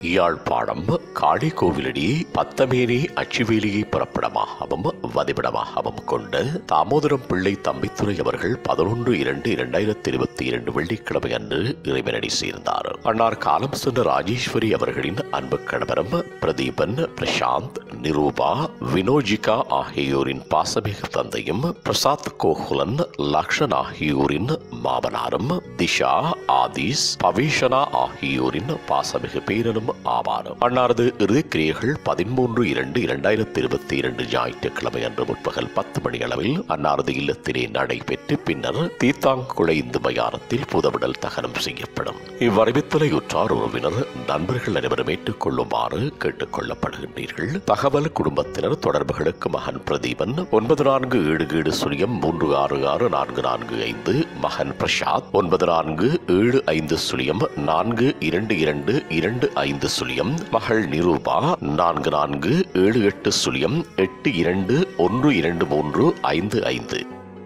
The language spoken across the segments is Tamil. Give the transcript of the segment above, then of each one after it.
யாழ்ப்பாணம் காளிகோவிலடி பத்தமேனி அச்சுவேலியை புறப்படமாகவும் வதிவிடமாகவும் கொண்ட தாமோதரம் பிள்ளை தம்பித்துறை அவர்கள் பதினொன்று இரண்டு இரண்டாயிரத்தி இருபத்தி இரண்டு வெள்ளிக்கிழமை அன்று இறைவனடி சேர்ந்தார் அன்னார் காலம் சென்ற ராஜேஸ்வரி அவர்களின் அன்பு கணவரும் பிரதீபன் பிரசாந்த் நிரூபா வினோஜிகா ஆகியோரின் பாசமிகு தந்தையும் பிரசாத் கோகுலன் லக்ஷன் ஆகியோரின் மாமனாரும் திஷா ஆதிஸ் பவிஷனா ஆகியோரின் பாசமிகு பேரனும் ஆவார் அன்னாரது இறுதிக்கிரியைகள் பதிமூன்று இரண்டு இரண்டாயிரத்தி இருபத்தி இரண்டு ஞாயிற்றுக்கிழமை அன்று முற்பகல் பத்து மணி அளவில் அன்னாரது இல்லத்திலே நடைபெற்று பின்னர் தீத்தாங்குளை இந்து மயானத்தில் புதவிடல் தகனம் செய்யப்படும் இவ்வறிவித்தலை உற்றார் உறவினர் நண்பர்கள் அனைவரும் ஏற்றுக்கொள்ளுமாறு கேட்டுக் கொள்ளப்படுகின்றீர்கள் தகவல் குடும்பத்தினர் தொடர்புகளுக்கு மகன் பிரதீபன் ஒன்பது நான்கு ஏழு ஏழு சுழியம் மூன்று ஆறு ஆறு நான்கு நான்கு ஐந்து மகன் பிரசாத் ஒன்பது நான்கு ஏழு ஐந்து சுழியம் நான்கு இரண்டு இரண்டு இரண்டு ஐந்து சுழியம் மகள் நிரூபா நான்கு நான்கு ஏழு எட்டு சுழியம் எட்டு இரண்டு ஒன்று இரண்டு மூன்று ஐந்து ஐந்து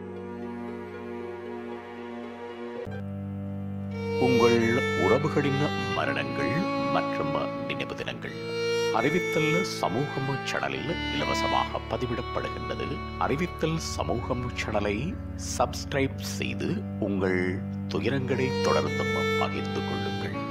உங்கள் உறவுகளின் மரணங்கள் மற்றும் நினைவு தினங்கள் அறிவித்தல் சமூகம் சேனலில் இலவசமாக பதிவிடப்படுகின்றது அறிவித்தல் சமூகம் சேனலை சப்ஸ்கிரைப் செய்து உங்கள் துயரங்களை தொடர்ந்தும் பகிர்ந்து கொள்ளுங்கள்